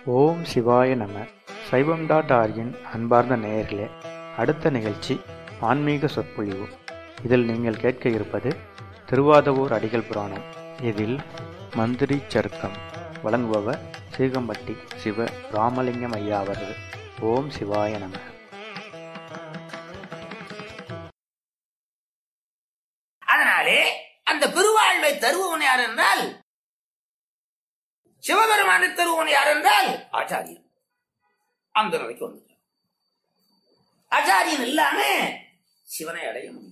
ஓம் சிவாய நம சைவம் டாட் ஆர்கின் அன்பார்ந்த நேயர்களே அடுத்த நிகழ்ச்சி ஆன்மீக சொற்பொழிவு இதில் நீங்கள் கேட்க இருப்பது திருவாதவூர் அடிகள் புராணம் இதில் மந்திரி சருக்கம் வழங்குபவர் சீகம்பட்டி சிவ ராமலிங்கம் ஐயா அவர்கள் ஓம் சிவாய நம அதனாலே அந்த பெருவாழ்வை தருபவன் யார் என்றால் சிவபெருமானை தருபவன் யார் என்றால் ஆச்சாரியன் அந்த நிலைக்கு வந்து ஆச்சாரியன் இல்லாம சிவனை அடைய முடியாது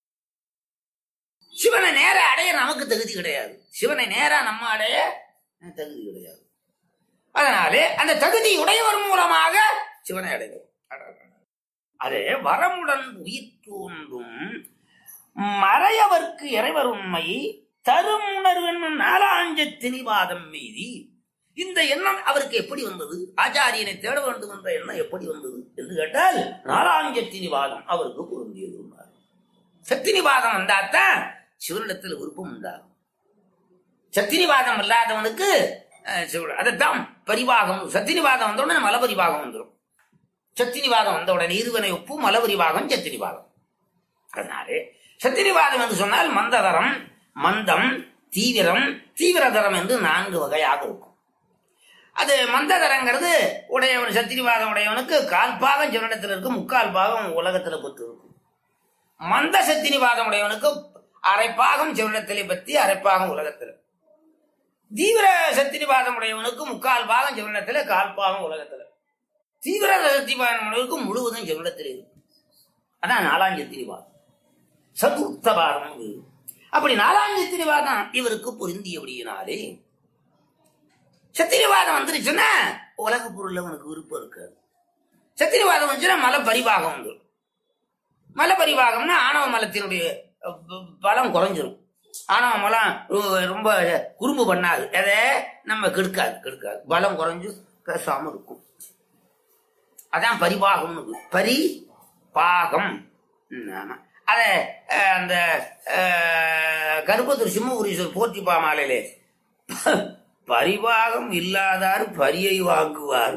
சிவனை நேர அடைய நமக்கு தகுதி கிடையாது சிவனை நேரா நம்ம அடைய தகுதி கிடையாது அதனாலே அந்த தகுதி உடையவர் மூலமாக சிவனை அடைவோம் அதே வரமுடன் உயிர் தோன்றும் மறையவர்க்கு இறைவர் உண்மை தரும் உணர்வு நாலாஞ்ச திணிவாதம் மீதி இந்த எண்ணம் அவருக்கு எப்படி வந்தது ஆச்சாரியனை தேட வேண்டும் என்ற எண்ணம் எப்படி வந்தது என்று கேட்டால் நாலாஞ்ச திணிவாதம் அவருக்கு பொருந்தியது சத்தினிவாதம் வந்தாத்தான் சிவனிடத்தில் விருப்பம் உண்டாகும் சத்தினிவாதம் இல்லாதவனுக்கு அஹ், சிவ- அதைத்தான் பரிவாகம் சத்தினிவாதம் வந்த உடனே மலபரிவாகம் வந்துடும் சத்தினிவாதம் வந்த உடனே இருவனை ஒப்பு மலபரிவாகம் சத்தினிவாதம் அதனாலே சத்திரிவாதம் என்று சொன்னால் மந்ததரம் மந்தம் தீவிரம் தீவிரதரம் என்று நான்கு வகையாக இருக்கும் அது மந்ததரங்கிறது உடையவன் சத்திரிவாதம் உடையவனுக்கு கால் பாகம் ஜனனத்தில் இருக்கும் முக்கால் பாகம் உலகத்துல பத்து இருக்கும் மந்த சத்திரிவாதம் உடையவனுக்கு அரை பாகம் ஜனனத்திலே பற்றி அரை பாகம் உலகத்தில் தீவிர சத்திரிவாதம் உடையவனுக்கு முக்கால் பாகம் ஜனனத்தில் கால் பாகம் உலகத்தில் தீவிர சத்திரிவாதம் உடையவனுக்கு முழுவதும் ஜனனத்தில் இருக்கும் அதான் நாலாம் சத்திரிவாதம் சதுர்த்தபாதம் இது. அப்படி நாலாம் சத்திரிவாதம் இவருக்கு பொருந்தியபடியினாலே சத்திரிவாதம் வந்துருச்சுன்னா உலக பொருள் அவனுக்கு விருப்பம் இருக்காது சத்திரிவாதம் வந்துச்சுன்னா மலை பரிவாகம் வந்துடும் மலை பரிவாகம்னா ஆணவ மலத்தினுடைய அஹ், ப- பலம் குறைஞ்சிரும் ஆணவ மலம் ரொ- ரொம்ப குறும்பு பண்ணாது அதை நம்ம கெடுக்காது கெடுக்காது பலம் குறைஞ்சு பேசாம இருக்கும் அதான் பரிபாகம்னு பரி பாகம் ம், ஆமா அத அஹ், அந்த அஹ், கருப்பத்தூர் சிம்மபுரீஸ்வர் போற்றி பாமாலையிலே பரிபாகம் இல்லாதார் பரியை வாங்குவார்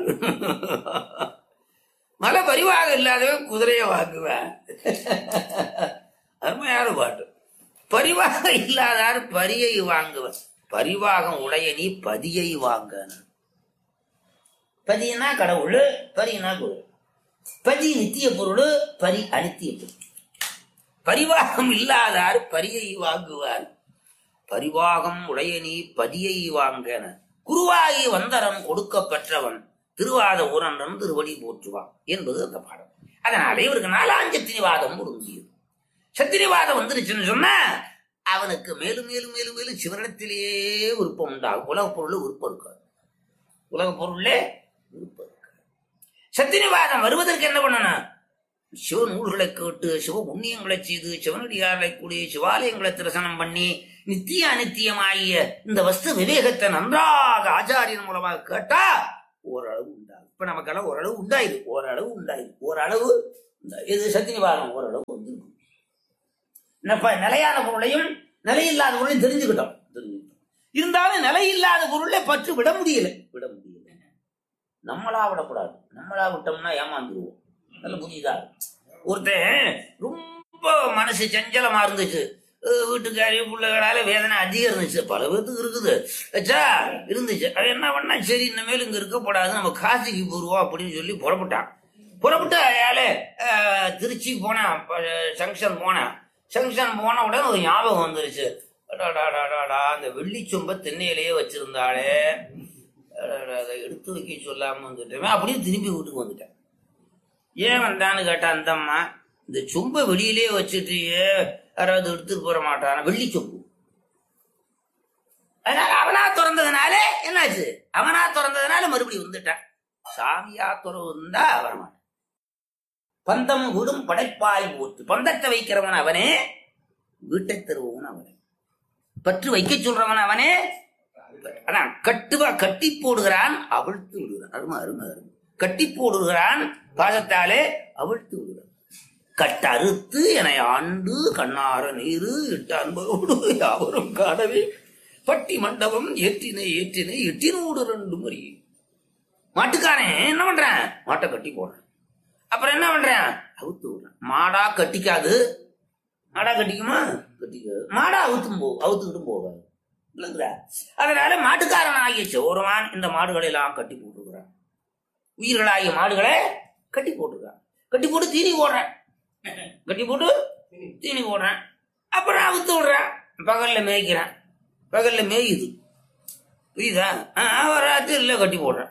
மலை பரிவாகம் இல்லாதவன் குதிரையை வாங்குவான் அருமையான பாட்டு பரிவாகம் இல்லாதார் பரியை வாங்குவார் பரிவாகம் உடைய நீ பதியை வாங்கன பதினா கடவுள் பரினா குரு பதி நித்திய பொருள் பரி அனித்திய பொருள் பரிவாகம் இல்லாதார் பரியை வாங்குவார் பரிவாகம் உடைய நீ பதியை வாங்கன குருவாகி வந்தரம் கொடுக்க பெற்றவன் திருவாத ஊரன்றன் திருவடி போற்றுவான் என்பது அந்த பாடம் அதனால இவருக்கு நாலாஞ்சத்திரிவாதம் பொருந்தியது சத்திரிவாதம் வந்துருச்சுன்னு சொன்னா அவனுக்கு மேலும் மேலும் மேலும் மேலும் சிவனிடத்திலேயே விருப்பம் உண்டாகும் உலக பொருள் விருப்பம் இருக்காது உலக பொருளே விருப்பம் இருக்காது சத்திரிவாதம் வருவதற்கு என்ன பண்ணணும் சிவ நூல்களை கேட்டு சிவ புண்ணியங்களை செய்து சிவனடியார்களை கூடி சிவாலயங்களை தரிசனம் பண்ணி நித்திய அனித்தியமாகிய இந்த வஸ்து விவேகத்தை நன்றாக ஆச்சாரியன் மூலமாக கேட்டா ஓரளவு உண்டாகும் இப்ப நமக்கெல்லாம் ஓரளவு உண்டாயிருக்கு ஓரளவு உண்டாயிருக்கு ஓரளவு உண்டாயிருக்கு. இது சத்தியவாதம் ஓரளவு வந்துருக்கும் என்னப்பா நிலையான பொருளையும் நிலையில்லாத பொருளையும் தெரிஞ்சுக்கிட்டோம் தெரிஞ்சுக்கிட்டோம் இருந்தாலும் நிலையில்லாத பொருளை பற்று விட முடியல விட முடியல நம்மளா விடக்கூடாது நம்மளா விட்டோம்னா ஏமாந்துருவோம் நல்ல புரியுதா ஒருத்தன் ரொம்ப மனசு சஞ்சலமா இருந்துச்சு அஹ் வீட்டுக்காரி பிள்ளைகளால வேதனை அதிகம் இருந்துச்சு பல பேர்த்துக்கு இருக்குது வச்சா இருந்துச்சு அது என்ன பண்ணா சரி இனிமேல் இங்க இருக்கக்கூடாது நம்ம காசிக்கு போடுவோம் அப்படின்னு சொல்லி புறப்பட்டான் புறப்பட்டு அயால திருச்சி போனேன் ஜங்ஷன் போனேன் ஜங்ஷன் போன உடனே ஒரு ஞாபகம் வந்துருச்சு அடாடாடாடாடா, அந்த வெள்ளிச்சொம்ப தென்னையிலேயே வச்சிருந்தாளே அடாடா, அதை எடுத்து வைக்க சொல்லாம வந்துட்டேன் அப்படியே திரும்பி வீட்டுக்கு வந்துட்டேன் ஏன் வந்தான்னு கேட்டா அந்த அம்மா இந்த சொம்பை வெளியிலே வச்சுட்டு யாராவது எடுத்துட்டு போற மாட்டானா வெள்ளி சொம்பு அதனால அவனா திறந்ததுனால என்னாச்சு அவனா திறந்ததுனால மறுபடியும் வந்துட்டான் சாமியா துறவு இருந்தா வரமாட்டான் பந்தம் விடும் படைப்பாய் போத்து பந்தத்தை வைக்கிறவன் அவனே வீட்டை தருவவன் அவனே பற்று வைக்க சொல்றவன் அவனே அதான் கட்டுவா கட்டி போடுகிறான் அவிழ்த்து விடுகிறான் அருமை அருமை அருமை கட்டி போடுகிறான் பாதத்தாலே அவிழ்த்து விடுகிறான் கட்டறுத்து என ஆண்டு கண்ணார நீரு இட்ட அன்பரோடு யாவரும் காணவே பட்டி மண்டபம் ஏற்றினை ஏற்றினை எட்டினோடு ரெண்டு முறை மாட்டுக்காரன் என்ன பண்றான் மாட்டை கட்டி போடுறான் அப்புறம் என்ன பண்றான் அவுத்து விடுறான் மாடா கட்டிக்காது மாடா கட்டிக்குமா கட்டிக்காது மாடா அவுத்தும் போ அவுத்துக்கிட்டும் போகாது இல்லைங்களா அதனால மாட்டுக்காரன் ஆகிய சோரவான் இந்த மாடுகளை எல்லாம் கட்டி போட்டுருக்கிறான் உயிர்களாகிய மாடுகளை கட்டி போட்டுருக்கான் கட்டி போட்டு தீனி போடுறேன் கட்டி போட்டு தீனி போடுறேன் அப்புறம் அவுத்து விடுறேன் பகல்ல மேய்க்கிறேன் பகல்ல மேயுது புரியுதா அவர் ராத்திரில கட்டி போடுறேன்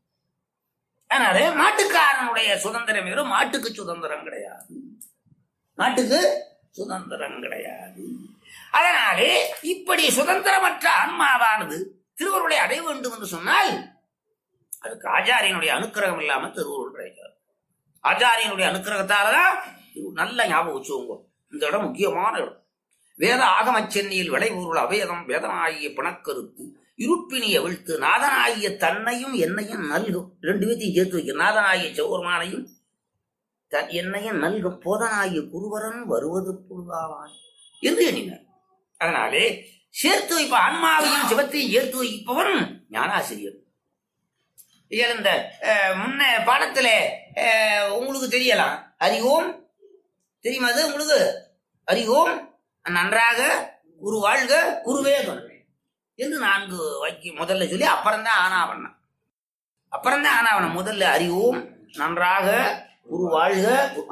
அதனால மாட்டுக்காரனுடைய சுதந்திரம் வேறு மாட்டுக்கு சுதந்திரம் கிடையாது மாட்டுக்கு சுதந்திரம் கிடையாது அதனாலே இப்படி சுதந்திரமற்ற ஆன்மாவானது திருவருளை அடைய வேண்டும் என்று சொன்னால் அதுக்கு ஆச்சாரியனுடைய அனுக்கிரகம் இல்லாம திருவருள் கிடைக்காது ஆச்சாரியனுடைய அனுக்கிரகத்தாலதான் இது நல்ல ஞாபகம் வச்சுக்கோங்க இந்த இடம் முக்கியமான இடம் வேத ஆகம சென்னியில் விளைபொருள் அவேதம் வேதனாகிய பிணக்கருத்து இருப்பினி அவிழ்த்து நாதனாகிய தன்னையும் என்னையும் நல்கும் ரெண்டு பேத்தையும் சேர்த்து வைக்க நாதனாகிய சௌர்மானையும் தன் என்னையும் நல்கும் போதனாகிய குருவரன் வருவது புழுவாவான் என்று எண்ணினார் அதனாலே சேர்த்து வைப்ப ஆன்மாவையும் சிவத்தையும் சேர்த்து வைப்பவன் ஞானாசிரியர் இதில் இந்த அஹ், முன்ன பாடத்துல அஹ், உங்களுக்கு தெரியலாம் அறிவோம் தெரியுமா அது உங்களுக்கு அறிவோம் நன்றாக குரு வாழ்க குருவே துணை என்று நான்கு வாக்கி முதல்ல சொல்லி அப்புறம்தான் ஆனாவண்ணம் அப்புறம்தான் ஆனாவண்ணம் முதல்ல அறிவோம் நன்றாக குரு வாழ்க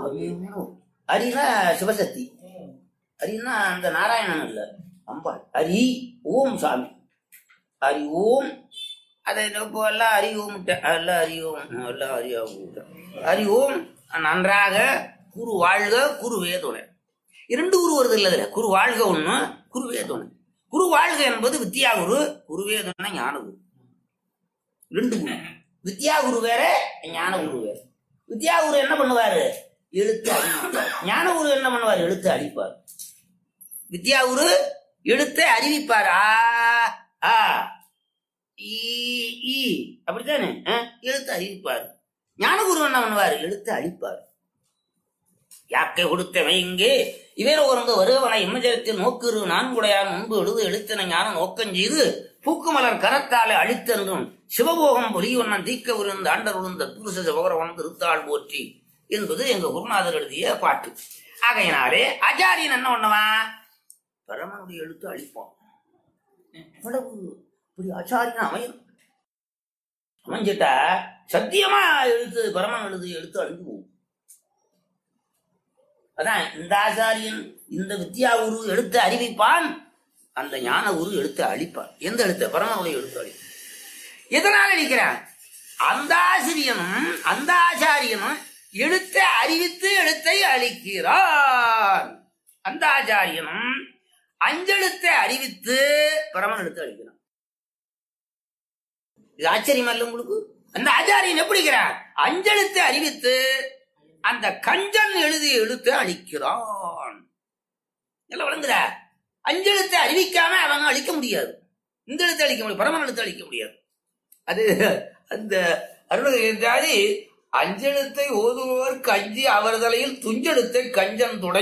அரினா சிவசக்தி அரின்னா அந்த நாராயணன் இல்ல அம்பாள் அரி ஓம் சாமி அரி ஓம் அதை இப்போ எல்லாம் அறி ஓம் எல்லாம் அறி ஓம் எல்லாம் அறியா அரி ஓம் நன்றாக குரு வாழ்க குரு வேதுணை இரண்டு குரு வருது இல்ல இதுல குரு வாழ்க ஒண்ணு குரு வேதுணை குரு வாழ்க என்பது வித்யா குரு குருவே துணை ஞான குரு ரெண்டு குரு வித்யா குரு வேற ஞான குரு வேற வித்யா குரு என்ன பண்ணுவாரு எழுத்து அழிப்பார் ஞான குரு என்ன பண்ணுவார் எழுத்து அழிப்பார் வித்யா குரு எழுத்தை அறிவிப்பார் ஆ ஆ ஈ ஈ அப்படித்தானே ஆ? எழுத்து அறிவிப்பார் ஞானகுரு என்ன பண்ணுவார் எழுத்து அழிப்பார் யாக்கை கொடுத்தவன் இங்கே இவர் ஒருங்க வருவனை இம்மஜரத்தில் நோக்குரு நான்குடையான் முன்பு எழுது எழுத்தின ஞானம் நோக்கம் செய்து பூக்குமலர் கரத்தாலே அழித்தென்றும் சிவபோகம் பொலியொன்னன் தீக்க விருந்த ஆண்டர் விழுந்த புருஷ சிவகரவன் திருத்தாள் போற்றி என்பது எங்க குருநாதர் எழுதிய பாட்டு ஆகையினாலே ஆச்சாரியன் என்ன பண்ணுவான் பரமனுடைய எழுத்து அழிப்பான் எவ்வளவு இப்படி ஆச்சாரியன் அமையும் அமைஞ்சிட்டா சத்தியமா எழுத்து பரமன் எழுது எழுத்து அழிஞ்சு போகும் அதான் இந்த ஆச்சாரியன் இந்த வித்யா குரு எழுத்து அறிவிப்பான் அந்த ஞான குரு எழுத்து அழிப்பான் எந்த எழுத்து பரமனுடைய எழுத்து அழிப்பான் எதனால் அழிக்கிறான் அந்த ஆசிரியனும் அந்த ஆச்சாரியனும் எழுத்தை அறிவித்து எழுத்தை அழிக்கிறான் அந்த ஆச்சாரியனும் அஞ்செழுத்தை அறிவித்து பரமன் எழுத்து அழிக்கிறான் இது ஆச்சரியம் அல்ல உங்களுக்கு அந்த ஆச்சாரியன் எப்படிங்கிறான் அஞ்செழுத்தை அறிவித்து அந்த கஞ்சன் எழுதி எழுத்து அழிக்கிறான் எல்லாம் விளங்குதா அஞ்செழுத்தை அறிவிக்காம அவங்க அழிக்க முடியாது இந்த எழுத்து அழிக்க முடியும் பரமன் எழுத்து அழிக்க முடியாது அது அந்த அருணகிரி அஞ்செழுத்தை ஓதுபவர்க்கு அஞ்சி அவர் தலையில் துஞ்செழுத்தை கஞ்சன் துடை